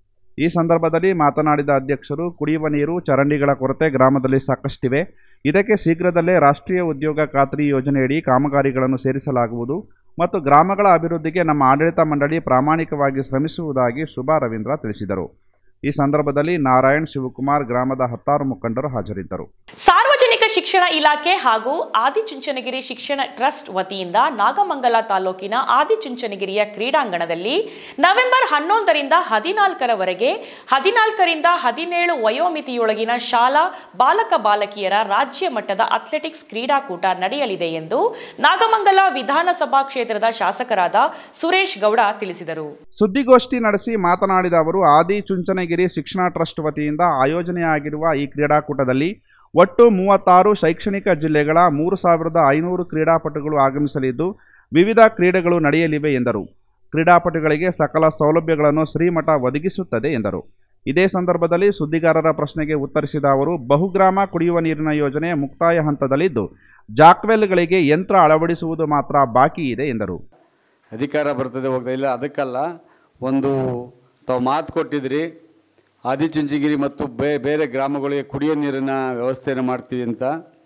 ಈ ಸಂದರ್ಭದಲ್ಲಿ ಮಾತನಾಡಿದ ಅಧ್ಯಕ್ಷರು ಕುಡಿಯುವ ನೀರು ಚರಂಡಿಗಳ ಕೊರತೆ ಗ್ರಾಮದಲ್ಲಿ ಸಾಕಷ್ಟಿವೆ ಇದಕ್ಕೆ ಶೀಘ್ರದಲ್ಲೇ ರಾಷ್ಟ್ರೀಯ ಉದ್ಯೋಗ ಖಾತ್ರಿ ಯೋಜನೆಯಡಿ ಕಾಮಗಾರಿಗಳನ್ನು ಸೇರಿಸಲಾಗುವುದು ಮತ್ತು ಗ್ರಾಮಗಳ ಅಭಿವೃದ್ಧಿಗೆ ನಮ್ಮ ಆಡಳಿತ ಮಂಡಳಿ ಪ್ರಾಮಾಣಿಕವಾಗಿ ಶ್ರಮಿಸುವುದಾಗಿ ಶುಭಾ ರವೀಂದ್ರ ತಿಳಿಸಿದರು ಈ ಸಂದರ್ಭದಲ್ಲಿ ನಾರಾಯಣ್ ಶಿವಕುಮಾರ್ ಗ್ರಾಮದ ಹತ್ತಾರು ಮುಖಂಡರು ಹಾಜರಿದ್ದರು ಸಾರ್ವಜನಿಕ ಶಿಕ್ಷಣ ಇಲಾಖೆ ಹಾಗೂ ಆದಿಚುಂಚನಗಿರಿ ಶಿಕ್ಷಣ ಟ್ರಸ್ಟ್ ವತಿಯಿಂದ ನಾಗಮಂಗಲ ತಾಲೂಕಿನ ಆದಿಚುಂಚನಗಿರಿಯ ಕ್ರೀಡಾಂಗಣದಲ್ಲಿ ನವೆಂಬರ್ ಹನ್ನೊಂದರಿಂದ ಹದಿನಾಲ್ಕರವರೆಗೆ ಹದಿನಾಲ್ಕರಿಂದ ಹದಿನೇಳು ವಯೋಮಿತಿಯೊಳಗಿನ ಶಾಲಾ ಬಾಲಕ ಬಾಲಕಿಯರ ರಾಜ್ಯ ಮಟ್ಟದ ಅಥ್ಲೆಟಿಕ್ಸ್ ಕ್ರೀಡಾಕೂಟ ನಡೆಯಲಿದೆ ಎಂದು ನಾಗಮಂಗಲ ವಿಧಾನಸಭಾ ಕ್ಷೇತ್ರದ ಶಾಸಕರಾದ ಸುರೇಶ್ ಗೌಡ ತಿಳಿಸಿದರು ಸುದ್ದಿಗೋಷ್ಠಿ ನಡೆಸಿ ಮಾತನಾಡಿದ ಅವರು ಆದಿ ಚುಂಚನಗಿರಿ ಶಿಕ್ಷಣ ಟ್ರಸ್ಟ್ ವತಿಯಿಂದ ಆಯೋಜನೆಯಾಗಿರುವ ಈ ಕ್ರೀಡಾಕೂಟದಲ್ಲಿ ಒಟ್ಟು ಮೂವತ್ತಾರು ಶೈಕ್ಷಣಿಕ ಜಿಲ್ಲೆಗಳ ಮೂರು ಸಾವಿರದ ಐನೂರು ಕ್ರೀಡಾಪಟುಗಳು ಆಗಮಿಸಲಿದ್ದು ವಿವಿಧ ಕ್ರೀಡೆಗಳು ನಡೆಯಲಿವೆ ಎಂದರು ಕ್ರೀಡಾಪಟುಗಳಿಗೆ ಸಕಲ ಸೌಲಭ್ಯಗಳನ್ನು ಶ್ರೀಮಠ ಒದಗಿಸುತ್ತದೆ ಎಂದರು ಇದೇ ಸಂದರ್ಭದಲ್ಲಿ ಸುದ್ದಿಗಾರರ ಪ್ರಶ್ನೆಗೆ ಉತ್ತರಿಸಿದ ಅವರು ಬಹುಗ್ರಾಮ ಕುಡಿಯುವ ನೀರಿನ ಯೋಜನೆ ಮುಕ್ತಾಯ ಹಂತದಲ್ಲಿದ್ದು ಜಾಕ್ವೆಲ್ಗಳಿಗೆ ಯಂತ್ರ ಅಳವಡಿಸುವುದು ಮಾತ್ರ ಬಾಕಿ ಇದೆ ಎಂದರು ಅಧಿಕಾರ ಬರ್ತದೆ ಹೋಗ್ತಾ ಇಲ್ಲ ಅದಕ್ಕಲ್ಲ ಒಂದು ತಾವು ಮಾತು ಕೊಟ್ಟಿದ್ರಿ ಆದಿಚುಂಚನಗಿರಿ ಮತ್ತು ಬೇ ಬೇರೆ ಗ್ರಾಮಗಳಿಗೆ ಕುಡಿಯೋ ನೀರಿನ ವ್ಯವಸ್ಥೆಯನ್ನು ಮಾಡ್ತೀವಿ ಅಂತ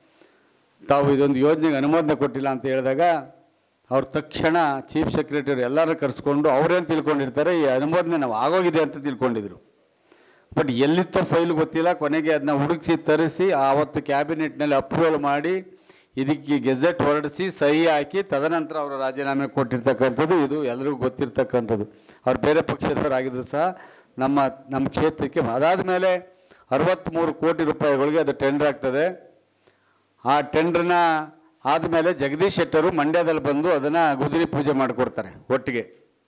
ತಾವು ಇದೊಂದು ಯೋಜನೆಗೆ ಅನುಮೋದನೆ ಕೊಟ್ಟಿಲ್ಲ ಅಂತ ಹೇಳಿದಾಗ ಅವ್ರು ತಕ್ಷಣ ಚೀಫ್ ಸೆಕ್ರೆಟರಿ ಎಲ್ಲರೂ ಕರೆಸ್ಕೊಂಡು ಅವ್ರೇನು ತಿಳ್ಕೊಂಡಿರ್ತಾರೆ ಈ ಅನುಮೋದನೆ ನಾವು ಆಗೋಗಿದೆ ಅಂತ ತಿಳ್ಕೊಂಡಿದ್ರು ಬಟ್ ಎಲ್ಲಿತ್ತೋ ಫೈಲ್ ಗೊತ್ತಿಲ್ಲ ಕೊನೆಗೆ ಅದನ್ನ ಹುಡುಕಿಸಿ ತರಿಸಿ ಆವತ್ತು ಕ್ಯಾಬಿನೆಟ್ನಲ್ಲಿ ಅಪ್ರೂವಲ್ ಮಾಡಿ ಇದಕ್ಕೆ ಗೆಜೆಟ್ ಹೊರಡಿಸಿ ಸಹಿ ಹಾಕಿ ತದನಂತರ ಅವರು ರಾಜೀನಾಮೆ ಕೊಟ್ಟಿರ್ತಕ್ಕಂಥದ್ದು ಇದು ಎಲ್ಲರಿಗೂ ಗೊತ್ತಿರ್ತಕ್ಕಂಥದ್ದು ಅವ್ರು ಬೇರೆ ಪಕ್ಷದವರಾಗಿದ್ರು ಸಹ ನಮ್ಮ ನಮ್ಮ ಕ್ಷೇತ್ರಕ್ಕೆ ಅದಾದ ಮೇಲೆ ಅರವತ್ತ್ಮೂರು ಕೋಟಿ ರೂಪಾಯಿಗಳಿಗೆ ಅದು ಟೆಂಡರ್ ಆಗ್ತದೆ ಆ ಟೆಂಡ್ರನ್ನ ಆದಮೇಲೆ ಜಗದೀಶ್ ಶೆಟ್ಟರು ಮಂಡ್ಯದಲ್ಲಿ ಬಂದು ಅದನ್ನು ಗುದಿರಿ ಪೂಜೆ ಮಾಡಿಕೊಡ್ತಾರೆ ಒಟ್ಟಿಗೆ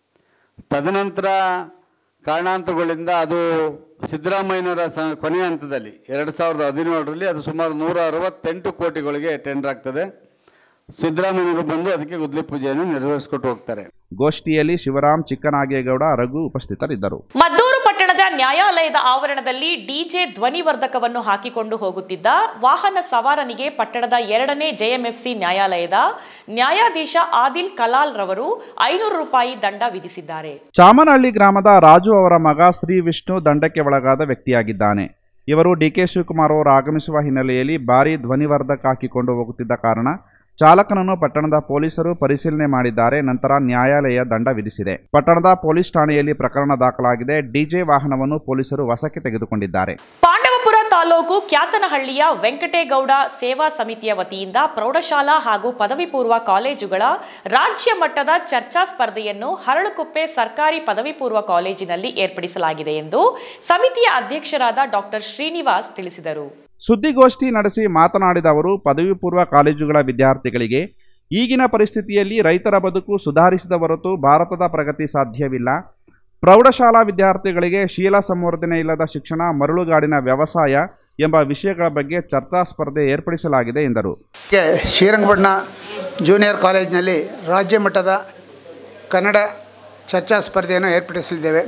ತದನಂತರ ಕಾರಣಾಂತರಗಳಿಂದ ಅದು ಸಿದ್ದರಾಮಯ್ಯನವರ ಸ ಕೊನೆಯ ಹಂತದಲ್ಲಿ ಎರಡು ಸಾವಿರದ ಹದಿನೇಳರಲ್ಲಿ ಅದು ಸುಮಾರು ನೂರ ಅರವತ್ತೆಂಟು ಕೋಟಿಗಳಿಗೆ ಟೆಂಡರ್ ಆಗ್ತದೆ ಸಿದ್ದರಾಮಯ್ಯನವರು ಬಂದು ಅದಕ್ಕೆ ಗುದ್ಲಿ ಪೂಜೆಯನ್ನು ನೆರವೇರಿಸ್ಕೊಟ್ಟು ಹೋಗ್ತಾರೆ ಗೋಷ್ಠಿಯಲ್ಲಿ ಶಿವರಾಮ್ ಚಿಕ್ಕನಾಗೇಗೌಡ ರಘು ಉಪಸ್ಥಿತರಿದ್ದರು ಮದ್ದೂರು ಪಟ್ಟಣದ ನ್ಯಾಯಾಲಯದ ಆವರಣದಲ್ಲಿ ಡಿಜೆ ಧ್ವನಿವರ್ಧಕವನ್ನು ಹಾಕಿಕೊಂಡು ಹೋಗುತ್ತಿದ್ದ ವಾಹನ ಸವಾರನಿಗೆ ಪಟ್ಟಣದ ಎರಡನೇ ಜೆಎಂಎಫ್ಸಿ ನ್ಯಾಯಾಲಯದ ನ್ಯಾಯಾಧೀಶ ಆದಿಲ್ ಕಲಾಲ್ ರವರು ಐನೂರು ರೂಪಾಯಿ ದಂಡ ವಿಧಿಸಿದ್ದಾರೆ ಚಾಮನಹಳ್ಳಿ ಗ್ರಾಮದ ರಾಜು ಅವರ ಮಗ ಶ್ರೀ ವಿಷ್ಣು ದಂಡಕ್ಕೆ ಒಳಗಾದ ವ್ಯಕ್ತಿಯಾಗಿದ್ದಾನೆ ಇವರು ಡಿಕೆ ಶಿವಕುಮಾರ್ ಅವರು ಆಗಮಿಸುವ ಹಿನ್ನೆಲೆಯಲ್ಲಿ ಭಾರೀ ಧ್ವನಿವರ್ಧಕ ಹಾಕಿಕೊಂಡು ಹೋಗುತ್ತಿದ್ದ ಕಾರಣ ಚಾಲಕನನ್ನು ಪಟ್ಟಣದ ಪೊಲೀಸರು ಪರಿಶೀಲನೆ ಮಾಡಿದ್ದಾರೆ ನಂತರ ನ್ಯಾಯಾಲಯ ದಂಡ ವಿಧಿಸಿದೆ ಪಟ್ಟಣದ ಪೊಲೀಸ್ ಠಾಣೆಯಲ್ಲಿ ಪ್ರಕರಣ ದಾಖಲಾಗಿದೆ ಡಿಜೆ ವಾಹನವನ್ನು ಪೊಲೀಸರು ವಶಕ್ಕೆ ತೆಗೆದುಕೊಂಡಿದ್ದಾರೆ ಪಾಂಡವಪುರ ತಾಲೂಕು ಕ್ಯಾತನಹಳ್ಳಿಯ ವೆಂಕಟೇಗೌಡ ಸೇವಾ ಸಮಿತಿಯ ವತಿಯಿಂದ ಪ್ರೌಢಶಾಲಾ ಹಾಗೂ ಪದವಿ ಪೂರ್ವ ಕಾಲೇಜುಗಳ ರಾಜ್ಯ ಮಟ್ಟದ ಚರ್ಚಾ ಸ್ಪರ್ಧೆಯನ್ನು ಹರಳುಕುಪ್ಪೆ ಸರ್ಕಾರಿ ಪದವಿ ಪೂರ್ವ ಕಾಲೇಜಿನಲ್ಲಿ ಏರ್ಪಡಿಸಲಾಗಿದೆ ಎಂದು ಸಮಿತಿಯ ಅಧ್ಯಕ್ಷರಾದ ಡಾಕ್ಟರ್ ಶ್ರೀನಿವಾಸ್ ತಿಳಿಸಿದರು ಸುದ್ದಿಗೋಷ್ಠಿ ನಡೆಸಿ ಮಾತನಾಡಿದ ಅವರು ಪದವಿ ಪೂರ್ವ ಕಾಲೇಜುಗಳ ವಿದ್ಯಾರ್ಥಿಗಳಿಗೆ ಈಗಿನ ಪರಿಸ್ಥಿತಿಯಲ್ಲಿ ರೈತರ ಬದುಕು ಸುಧಾರಿಸಿದ ಹೊರತು ಭಾರತದ ಪ್ರಗತಿ ಸಾಧ್ಯವಿಲ್ಲ ಪ್ರೌಢಶಾಲಾ ವಿದ್ಯಾರ್ಥಿಗಳಿಗೆ ಶೀಲ ಸಂವರ್ಧನೆ ಇಲ್ಲದ ಶಿಕ್ಷಣ ಮರಳುಗಾಡಿನ ವ್ಯವಸಾಯ ಎಂಬ ವಿಷಯಗಳ ಬಗ್ಗೆ ಚರ್ಚಾ ಸ್ಪರ್ಧೆ ಏರ್ಪಡಿಸಲಾಗಿದೆ ಎಂದರು ಗೆ ಶ್ರೀರಂಗಪಟ್ಟಣ ಜೂನಿಯರ್ ಕಾಲೇಜಿನಲ್ಲಿ ರಾಜ್ಯ ಮಟ್ಟದ ಕನ್ನಡ ಚರ್ಚಾ ಸ್ಪರ್ಧೆಯನ್ನು ಏರ್ಪಡಿಸಲಿದ್ದೇವೆ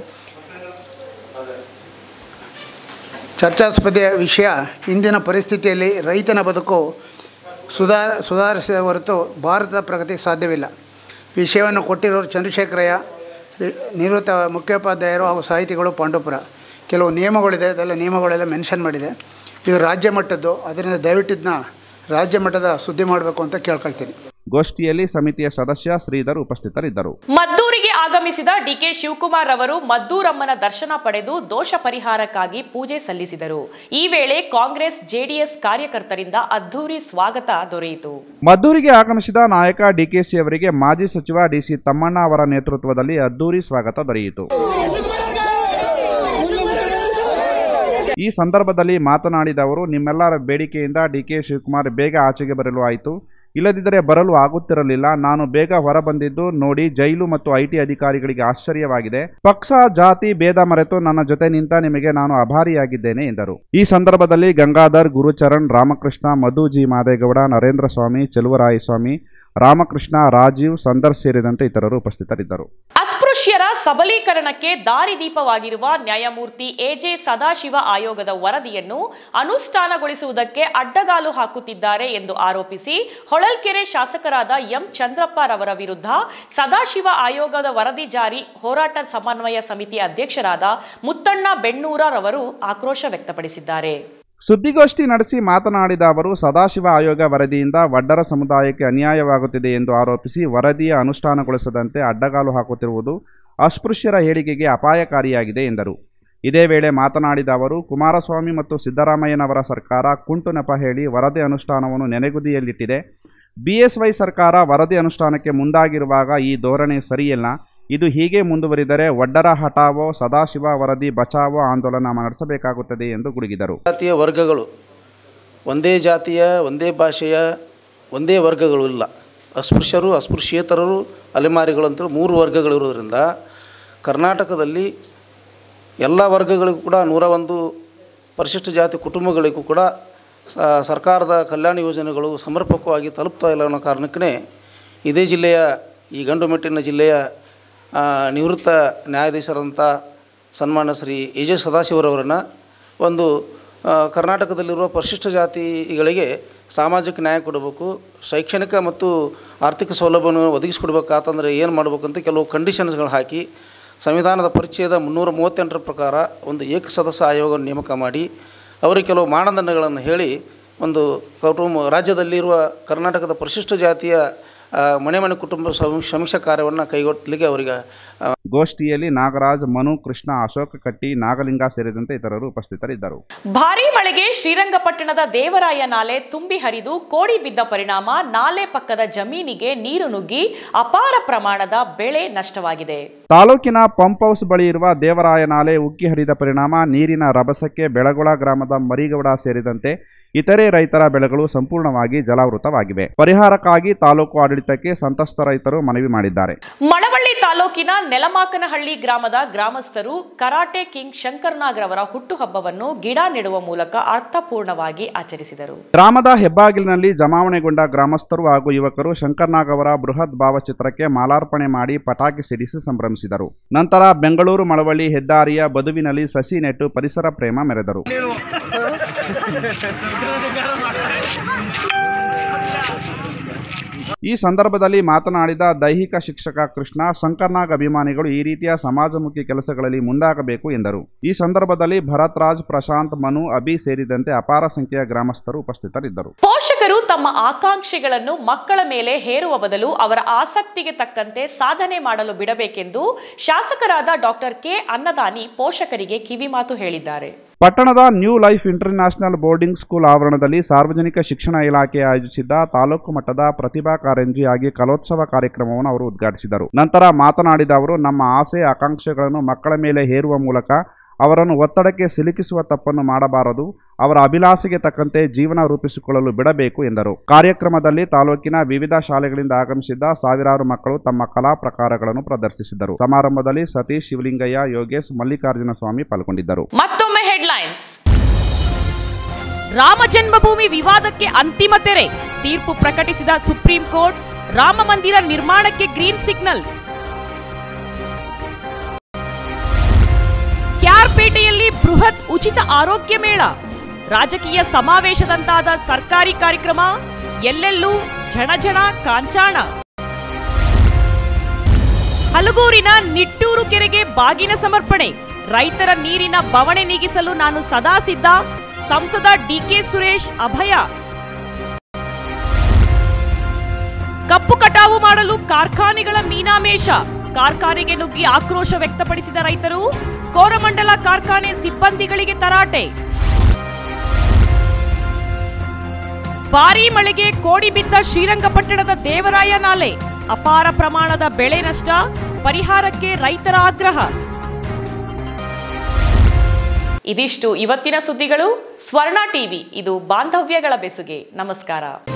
ಚರ್ಚಾ ಸ್ಪರ್ಧೆಯ ವಿಷಯ ಇಂದಿನ ಪರಿಸ್ಥಿತಿಯಲ್ಲಿ ರೈತನ ಬದುಕು ಸುಧಾರ ಸುಧಾರಿಸಿದ ಹೊರತು ಭಾರತದ ಪ್ರಗತಿ ಸಾಧ್ಯವಿಲ್ಲ ವಿಷಯವನ್ನು ಕೊಟ್ಟಿರೋರು ಚಂದ್ರಶೇಖರಯ್ಯ ನಿವೃತ್ತ ಮುಖ್ಯೋಪಾಧ್ಯಾಯರು ಹಾಗೂ ಸಾಹಿತಿಗಳು ಪಾಂಡವಪುರ ಕೆಲವು ನಿಯಮಗಳಿದೆ ಅದೆಲ್ಲ ನಿಯಮಗಳೆಲ್ಲ ಮೆನ್ಷನ್ ಮಾಡಿದೆ ಇದು ರಾಜ್ಯ ಮಟ್ಟದ್ದು ಅದರಿಂದ ದಯವಿಟ್ಟು ಇದನ್ನ ರಾಜ್ಯ ಮಟ್ಟದ ಸುದ್ದಿ ಮಾಡಬೇಕು ಅಂತ ಕೇಳ್ಕೊಳ್ತೀನಿ ಗೋಷ್ಠಿಯಲ್ಲಿ ಸಮಿತಿಯ ಸದಸ್ಯ ಶ್ರೀಧರ್ ಉಪಸ್ಥಿತರಿದ್ದರು ಮದ್ದೂರಿಗೆ ಆಗಮಿಸಿದ ಡಿಕೆ ಶಿವಕುಮಾರ್ ಅವರು ಮದ್ದೂರಮ್ಮನ ದರ್ಶನ ಪಡೆದು ದೋಷ ಪರಿಹಾರಕ್ಕಾಗಿ ಪೂಜೆ ಸಲ್ಲಿಸಿದರು ಈ ವೇಳೆ ಕಾಂಗ್ರೆಸ್ ಜೆಡಿಎಸ್ ಕಾರ್ಯಕರ್ತರಿಂದ ಅದ್ಧೂರಿ ಸ್ವಾಗತ ದೊರೆಯಿತು ಮದ್ದೂರಿಗೆ ಆಗಮಿಸಿದ ನಾಯಕ ಡಿಕೆಸಿ ಅವರಿಗೆ ಮಾಜಿ ಸಚಿವ ಡಿಸಿ ತಮ್ಮಣ್ಣ ಅವರ ನೇತೃತ್ವದಲ್ಲಿ ಅದ್ದೂರಿ ಸ್ವಾಗತ ದೊರೆಯಿತು ಈ ಸಂದರ್ಭದಲ್ಲಿ ಮಾತನಾಡಿದ ಅವರು ನಿಮ್ಮೆಲ್ಲರ ಬೇಡಿಕೆಯಿಂದ ಡಿಕೆ ಶಿವಕುಮಾರ್ ಬೇಗ ಆಚೆಗೆ ಬರಲು ಆಯಿತು ಇಲ್ಲದಿದ್ದರೆ ಬರಲು ಆಗುತ್ತಿರಲಿಲ್ಲ ನಾನು ಬೇಗ ಹೊರಬಂದಿದ್ದು ನೋಡಿ ಜೈಲು ಮತ್ತು ಐಟಿ ಅಧಿಕಾರಿಗಳಿಗೆ ಆಶ್ಚರ್ಯವಾಗಿದೆ ಪಕ್ಷ ಜಾತಿ ಭೇದ ಮರೆತು ನನ್ನ ಜೊತೆ ನಿಂತ ನಿಮಗೆ ನಾನು ಅಭಾರಿಯಾಗಿದ್ದೇನೆ ಎಂದರು ಈ ಸಂದರ್ಭದಲ್ಲಿ ಗಂಗಾಧರ್ ಗುರುಚರಣ್ ರಾಮಕೃಷ್ಣ ಮಧುಜಿ ಮಾದೇಗೌಡ ನರೇಂದ್ರ ಸ್ವಾಮಿ ಚೆಲುವರಾಯಸ್ವಾಮಿ ರಾಮಕೃಷ್ಣ ರಾಜೀವ್ ಸಂದರ್ ಸೇರಿದಂತೆ ಇತರರು ಉಪಸ್ಥಿತರಿದ್ದರು ಅಸ್ಪೃಶ್ಯರ ಸಬಲೀಕರಣಕ್ಕೆ ದಾರಿದೀಪವಾಗಿರುವ ನ್ಯಾಯಮೂರ್ತಿ ಎಜೆ ಸದಾಶಿವ ಆಯೋಗದ ವರದಿಯನ್ನು ಅನುಷ್ಠಾನಗೊಳಿಸುವುದಕ್ಕೆ ಅಡ್ಡಗಾಲು ಹಾಕುತ್ತಿದ್ದಾರೆ ಎಂದು ಆರೋಪಿಸಿ ಹೊಳಲ್ಕೆರೆ ಶಾಸಕರಾದ ಎಂ ಚಂದ್ರಪ್ಪರವರ ವಿರುದ್ಧ ಸದಾಶಿವ ಆಯೋಗದ ವರದಿ ಜಾರಿ ಹೋರಾಟ ಸಮನ್ವಯ ಸಮಿತಿ ಅಧ್ಯಕ್ಷರಾದ ಮುತ್ತಣ್ಣ ಬೆಣ್ಣೂರರವರು ಆಕ್ರೋಶ ವ್ಯಕ್ತಪಡಿಸಿದ್ದಾರೆ ಸುದ್ದಿಗೋಷ್ಠಿ ನಡೆಸಿ ಮಾತನಾಡಿದ ಅವರು ಸದಾಶಿವ ಆಯೋಗ ವರದಿಯಿಂದ ವಡ್ಡರ ಸಮುದಾಯಕ್ಕೆ ಅನ್ಯಾಯವಾಗುತ್ತಿದೆ ಎಂದು ಆರೋಪಿಸಿ ವರದಿಯ ಅನುಷ್ಠಾನಗೊಳಿಸದಂತೆ ಅಡ್ಡಗಾಲು ಹಾಕುತ್ತಿರುವುದು ಅಸ್ಪೃಶ್ಯರ ಹೇಳಿಕೆಗೆ ಅಪಾಯಕಾರಿಯಾಗಿದೆ ಎಂದರು ಇದೇ ವೇಳೆ ಮಾತನಾಡಿದ ಅವರು ಕುಮಾರಸ್ವಾಮಿ ಮತ್ತು ಸಿದ್ದರಾಮಯ್ಯನವರ ಸರ್ಕಾರ ಕುಂಟು ನೆಪ ಹೇಳಿ ವರದಿ ಅನುಷ್ಠಾನವನ್ನು ನೆನೆಗುದಿಯಲ್ಲಿಟ್ಟಿದೆ ಬಿಎಸ್ವೈ ಸರ್ಕಾರ ವರದಿ ಅನುಷ್ಠಾನಕ್ಕೆ ಮುಂದಾಗಿರುವಾಗ ಈ ಧೋರಣೆ ಸರಿಯಲ್ಲ ಇದು ಹೀಗೆ ಮುಂದುವರಿದರೆ ವಡ್ಡರ ಹಠಾವೋ ಸದಾಶಿವ ವರದಿ ಬಚಾವೋ ಆಂದೋಲನ ನಡೆಸಬೇಕಾಗುತ್ತದೆ ಎಂದು ಗುಡುಗಿದರು ಜಾತಿಯ ವರ್ಗಗಳು ಒಂದೇ ಜಾತಿಯ ಒಂದೇ ಭಾಷೆಯ ಒಂದೇ ವರ್ಗಗಳು ಇಲ್ಲ ಅಸ್ಪೃಶ್ಯರು ಅಸ್ಪೃಶ್ಯೇತರರು ಅಲೆಮಾರಿಗಳು ಅಂತ ಮೂರು ವರ್ಗಗಳಿರೋದ್ರಿಂದ ಕರ್ನಾಟಕದಲ್ಲಿ ಎಲ್ಲ ವರ್ಗಗಳಿಗೂ ಕೂಡ ನೂರ ಒಂದು ಪರಿಶಿಷ್ಟ ಜಾತಿ ಕುಟುಂಬಗಳಿಗೂ ಕೂಡ ಸ- ಸರ್ಕಾರದ ಕಲ್ಯಾಣ ಯೋಜನೆಗಳು ಸಮರ್ಪಕವಾಗಿ ತಲುಪ್ತಾ ಇಲ್ಲ ಅನ್ನೋ ಕಾರಣಕ್ಕೇ ಇದೇ ಜಿಲ್ಲೆಯ ಈ ಗಂಡು ಮೆಟ್ಟಿನ ಜಿಲ್ಲೆಯ ಆ, ನಿವೃತ್ತ ನ್ಯಾಯಾಧೀಶರಂಥ ಸನ್ಮಾನ್ಯ ಶ್ರೀ ಎ ಜೆ ಸದಾಶಿವರವರನ್ನು ಒಂದು ಆ, ಕರ್ನಾಟಕದಲ್ಲಿರುವ ಪರಿಶಿಷ್ಟ ಜಾತಿಗಳಿಗೆ ಸಾಮಾಜಿಕ ನ್ಯಾಯ ಕೊಡಬೇಕು ಶೈಕ್ಷಣಿಕ ಮತ್ತು ಆರ್ಥಿಕ ಸೌಲಭ್ಯವನ್ನು ಒದಗಿಸಿಕೊಡ್ಬೇಕಾತಂದ್ರೆ ಏನು ಮಾಡಬೇಕಂತ ಕೆಲವು ಕಂಡೀಷನ್ಸ್ಗಳು ಹಾಕಿ ಸಂವಿಧಾನದ ಪರಿಚಯದ ಮುನ್ನೂರ ಮೂವತ್ತೆಂಟರ ಪ್ರಕಾರ ಒಂದು ಏಕಸದಸ್ಯ ಆಯೋಗವನ್ನು ನೇಮಕ ಮಾಡಿ ಅವರಿಗೆ ಕೆಲವು ಮಾನದಂಡಗಳನ್ನು ಹೇಳಿ ಒಂದು ಕುಟುಂಬ ರಾಜ್ಯದಲ್ಲಿರುವ ಕರ್ನಾಟಕದ ಪರಿಶಿಷ್ಟ ಜಾತಿಯ ಆ, ಮನೆ ಮನೆ ಕುಟುಂಬ ಸಮೀ- ಸಮೀಕ್ಷಾ ಕಾರ್ಯವನ್ನು ಕೈಗೊಳ್ಳಲಿಕ್ಕೆ ಅವರಿಗೆ ಆ, ಗೋಷ್ಠಿಯಲ್ಲಿ ನಾಗರಾಜ್ ಮನು ಕೃಷ್ಣ ಅಶೋಕ ಕಟ್ಟಿ ನಾಗಲಿಂಗ ಸೇರಿದಂತೆ ಇತರರು ಉಪಸ್ಥಿತರಿದ್ದರು ಭಾರೀ ಮಳೆಗೆ ಶ್ರೀರಂಗಪಟ್ಟಣದ ದೇವರಾಯ ನಾಲೆ ತುಂಬಿ ಹರಿದು ಕೋಡಿ ಬಿದ್ದ ಪರಿಣಾಮ ನಾಲೆ ಪಕ್ಕದ ಜಮೀನಿಗೆ ನೀರು ನುಗ್ಗಿ ಅಪಾರ ಪ್ರಮಾಣದ ಬೆಳೆ ನಷ್ಟವಾಗಿದೆ ತಾಲೂಕಿನ ಪಂಪ್ ಹೌಸ್ ಬಳಿ ಇರುವ ದೇವರಾಯ ನಾಲೆ ಉಕ್ಕಿ ಹರಿದ ಪರಿಣಾಮ ನೀರಿನ ರಭಸಕ್ಕೆ ಬೆಳಗೊಳ ಗ್ರಾಮದ ಮರಿಗೌಡ ಸೇರಿದಂತೆ ಇತರೆ ರೈತರ ಬೆಳೆಗಳು ಸಂಪೂರ್ಣವಾಗಿ ಜಲಾವೃತವಾಗಿವೆ ಪರಿಹಾರಕ್ಕಾಗಿ ತಾಲೂಕು ಆಡಳಿತಕ್ಕೆ ಸಂತ್ರಸ್ತ ರೈತರು ಮನವಿ ಮಾಡಿದ್ದಾರೆ ಮಳವಳ್ಳಿ ತಾಲೂಕಿನ ನೆಲಮಾಕನಹಳ್ಳಿ ಗ್ರಾಮದ ಗ್ರಾಮಸ್ಥರು ಕರಾಟೆ ಕಿಂಗ್ ಶಂಕರ್ನಾಗ್ರವರ ಹುಟ್ಟುಹಬ್ಬವನ್ನು ಗಿಡ ನೆಡುವ ಮೂಲಕ ಅರ್ಥಪೂರ್ಣವಾಗಿ ಆಚರಿಸಿದರು ಗ್ರಾಮದ ಹೆಬ್ಬಾಗಿಲಿನಲ್ಲಿ ಜಮಾವಣೆಗೊಂಡ ಗ್ರಾಮಸ್ಥರು ಹಾಗೂ ಯುವಕರು ಶಂಕರ್ನಾಗ್ ಅವರ ಬೃಹತ್ ಭಾವಚಿತ್ರಕ್ಕೆ ಮಾಲಾರ್ಪಣೆ ಮಾಡಿ ಪಟಾಕಿ ಸಿಡಿಸಿ ಸಂಭ್ರಮಿಸಿದರು ನಂತರ ಬೆಂಗಳೂರು ಮಳವಳ್ಳಿ ಹೆದ್ದಾರಿಯ ಬದುವಿನಲ್ಲಿ ಸಸಿ ನೆಟ್ಟು ಪರಿಸರ ಪ್ರೇಮ ಮೆರೆದರು ಈ ಸಂದರ್ಭದಲ್ಲಿ ಮಾತನಾಡಿದ ದೈಹಿಕ ಶಿಕ್ಷಕ ಕೃಷ್ಣ ಶಂಕರ್ನಾಗ್ ಅಭಿಮಾನಿಗಳು ಈ ರೀತಿಯ ಸಮಾಜಮುಖಿ ಕೆಲಸಗಳಲ್ಲಿ ಮುಂದಾಗಬೇಕು ಎಂದರು ಈ ಸಂದರ್ಭದಲ್ಲಿ ಭರತ್ ರಾಜ್ ಪ್ರಶಾಂತ್ ಮನು ಅಭಿ ಸೇರಿದಂತೆ ಅಪಾರ ಸಂಖ್ಯೆಯ ಗ್ರಾಮಸ್ಥರು ಉಪಸ್ಥಿತರಿದ್ದರು ಪೋಷಕ ಪೋಷಕರು ತಮ್ಮ ಆಕಾಂಕ್ಷೆಗಳನ್ನು ಮಕ್ಕಳ ಮೇಲೆ ಹೇರುವ ಬದಲು ಅವರ ಆಸಕ್ತಿಗೆ ತಕ್ಕಂತೆ ಸಾಧನೆ ಮಾಡಲು ಬಿಡಬೇಕೆಂದು ಶಾಸಕರಾದ ಡಾಕ್ಟರ್ ಕೆ ಅನ್ನದಾನಿ ಪೋಷಕರಿಗೆ ಕಿವಿಮಾತು ಹೇಳಿದ್ದಾರೆ ಪಟ್ಟಣದ new life international boarding school ಆವರಣದಲ್ಲಿ ಸಾರ್ವಜನಿಕ ಶಿಕ್ಷಣ ಇಲಾಖೆ ಆಯೋಜಿಸಿದ್ದ ತಾಲೂಕು ಮಟ್ಟದ ಪ್ರತಿಭಾ ಕಾರಂಜಿ ಹಾಗೆ ಕಲೋತ್ಸವ ಕಾರ್ಯಕ್ರಮವನ್ನು ಅವರು ಉದ್ಘಾಟಿಸಿದರು ನಂತರ ಮಾತನಾಡಿದ ಅವರು ನಮ್ಮ ಆಸೆ ಆಕಾಂಕ್ಷೆಗಳನ್ನು ಮಕ್ಕಳ ಮೇಲೆ ಹೇರುವ ಮೂಲಕ ಅವರನ್ನು ಒತ್ತಡಕ್ಕೆ ಸಿಲುಕಿಸುವ ತಪ್ಪನ್ನು ಮಾಡಬಾರದು ಅವರ ಅಭಿಲಾಷೆಗೆ ತಕ್ಕಂತೆ ಜೀವನ ರೂಪಿಸಿಕೊಳ್ಳಲು ಬಿಡಬೇಕು ಎಂದರು ಕಾರ್ಯಕ್ರಮದಲ್ಲಿ ತಾಲೂಕಿನ ವಿವಿಧ ಶಾಲೆಗಳಿಂದ ಆಗಮಿಸಿದ್ದ ಸಾವಿರಾರು ಮಕ್ಕಳು ತಮ್ಮ ಕಲಾ ಪ್ರಕಾರಗಳನ್ನು ಪ್ರದರ್ಶಿಸಿದರು ಸಮಾರಂಭದಲ್ಲಿ ಸತೀಶ್ ಶಿವಲಿಂಗಯ್ಯ ಯೋಗೇಶ್ ಮಲ್ಲಿಕಾರ್ಜುನ ಸ್ವಾಮಿ ಪಾಲ್ಗೊಂಡಿದ್ದರು ಮತ್ತೊಮ್ಮೆ ಹೆಡ್ಲೈನ್ಸ್ ರಾಮ ಜನ್ಮಭೂಮಿ ವಿವಾದಕ್ಕೆ ಅಂತಿಮ ತೆರೆ ತೀರ್ಪು ಪ್ರಕಟಿಸಿದ ಸುಪ್ರೀಂ ಕೋರ್ಟ್ ರಾಮ ಮಂದಿರ ನಿರ್ಮಾಣಕ್ಕೆ ಗ್ರೀನ್ ಸಿಗ್ನಲ್ ಕ್ಯಾರ್ಪೇಟೆಯಲ್ಲಿ ಬೃಹತ್ ಉಚಿತ ಆರೋಗ್ಯ ಮೇಳ ರಾಜಕೀಯ ಸಮಾವೇಶದಂತಾದ ಸರ್ಕಾರಿ ಕಾರ್ಯಕ್ರಮ ಎಲ್ಲೆಲ್ಲೂ ಝಣಝಣ ಕಾಂಚಾಣ ಹಲಗೂರಿನ ನಿಟ್ಟೂರು ಕೆರೆಗೆ ಬಾಗಿನ ಸಮರ್ಪಣೆ ರೈತರ ನೀರಿನ ಬವಣೆ ನೀಗಿಸಲು ನಾನು ಸದಾ ಸಿದ್ಧ ಸಂಸದ ಡಿಕೆ ಸುರೇಶ್ ಅಭಯ ಕಪ್ಪು ಕಟಾವು ಮಾಡಲು ಕಾರ್ಖಾನೆಗಳ ಮೀನಾಮೇಷ ಕಾರ್ಖಾನೆಗೆ ನುಗ್ಗಿ ಆಕ್ರೋಶ ವ್ಯಕ್ತಪಡಿಸಿದ ರೈತರು ಕೋರಮಂಡಲ ಕಾರ್ಖಾನೆ ಸಿಬ್ಬಂದಿಗಳಿಗೆ ತರಾಟೆ ಭಾರೀ ಮಳೆಗೆ ಕೋಡಿ ಬಿದ್ದ ಶ್ರೀರಂಗಪಟ್ಟಣದ ದೇವರಾಯ ನಾಲೆ ಅಪಾರ ಪ್ರಮಾಣದ ಬೆಳೆ ನಷ್ಟ ಪರಿಹಾರಕ್ಕೆ ರೈತರ ಆಗ್ರಹ ಇದಿಷ್ಟು ಇವತ್ತಿನ ಸುದ್ದಿಗಳು ಸ್ವರ್ಣ ಟಿವಿ ಇದು ಬಾಂಧವ್ಯಗಳ ಬೆಸುಗೆ ನಮಸ್ಕಾರ